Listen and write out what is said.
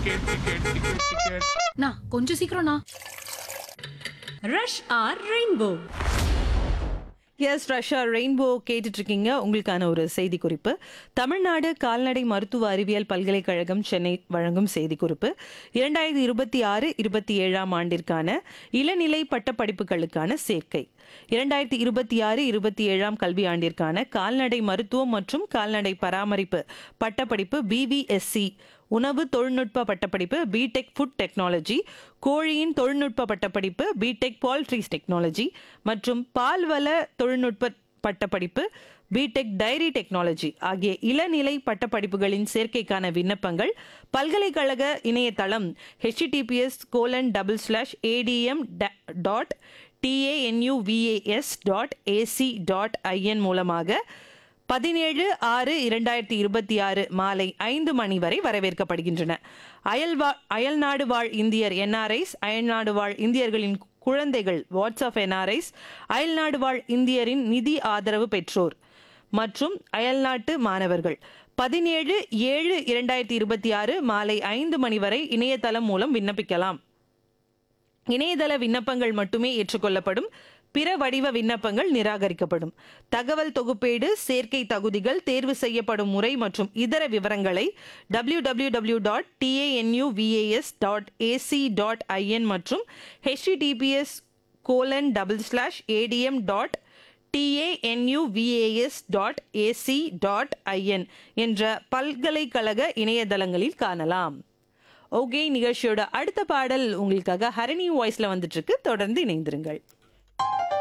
ticket ticket ticket ticket நான் கொஞ்சம் சீக்கிரம்ண்ணா ரஷ் ஆர் ரெயின்போ எஸ் ரஷ்யா ரெயின்போ கேட்டுட்டு இருக்கீங்க உங்களுக்கான ஒரு செய்தி குறிப்பு தமிழ்நாடு கால்நடை மருத்துவ அறிவியல் பல்கலைக்கழகம் சென்னை வழங்கும் செய்தி குறிப்பு இரண்டாயிரத்தி இருபத்தி ஆறு இருபத்தி ஏழாம் ஆண்டிற்கான இளநிலை பட்டப்படிப்புகளுக்கான சேர்க்கை இரண்டாயிரத்தி இருபத்தி ஆறு இருபத்தி ஏழாம் கல்வி ஆண்டிற்கான கால்நடை மருத்துவம் மற்றும் கால்நடை பராமரிப்பு பட்டப்படிப்பு பிவிஎஸ்சி உணவு தொழில்நுட்ப பட்டப்படிப்பு பிடெக் ஃபுட் டெக்னாலஜி கோழியின் தொழில்நுட்ப பட்டப்படிப்பு பிடெக் பால்ட்ரிஸ் டெக்னாலஜி மற்றும் பால்வள தொழில்நுட்ப பட்டப்படிப்பு பிடெக் டைரி டெக்னாலஜி ஆகிய இளநிலை பட்டப்படிப்புகளின் சேர்க்கைக்கான விண்ணப்பங்கள் பல்கலைக்கழக இணையதளம் https colon double slash ADM dot TANUVAS dot AC dot IN மூலமாக பதினேழு ஆறு இரண்டாயிரத்தி இருபத்தி ஆறு மாலை ஐந்து மணி வரை வரவேற்கப்படுகின்றன அயல்வா அயல்நாடு வாழ் இந்தியர் என்ஆர்ஐஸ் அயல்நாடு வாழ் இந்தியர்களின் குழந்தைகள் வாட்ஸ்அப் என்ஆர்ஐஸ் அயல்நாடு வாழ் இந்தியரின் நிதி ஆதரவு பெற்றோர் மற்றும் அயல்நாட்டு மாணவர்கள் பதினேழு ஏழு இரண்டாயிரத்தி இருபத்தி ஆறு மாலை ஐந்து மணி வரை இணையதளம் மூலம் விண்ணப்பிக்கலாம் இணையதள விண்ணப்பங்கள் மட்டுமே ஏற்றுக்கொள்ளப்படும் பிற வடிவ விண்ணப்பங்கள் நிராகரிக்கப்படும் தகவல் தொகுப்பேடு சேர்க்கை தகுதிகள் தேர்வு செய்யப்படும் முறை மற்றும் இதர விவரங்களை W W W dot TANUVAS dot AC dot IN மற்றும் HTTPS colon double slash ADM dot TANUVAS dot AC dot IN என்ற பல்கலைக்கழக இணையதளங்களில் காணலாம் ஓகே நிகழ்ச்சியோட அடுத்த பாடல் உங்களுக்காக ஹரணி வாய்ஸ்ல வந்துட்டு இருக்கு தொடர்ந்து இணைந்திருங்கள்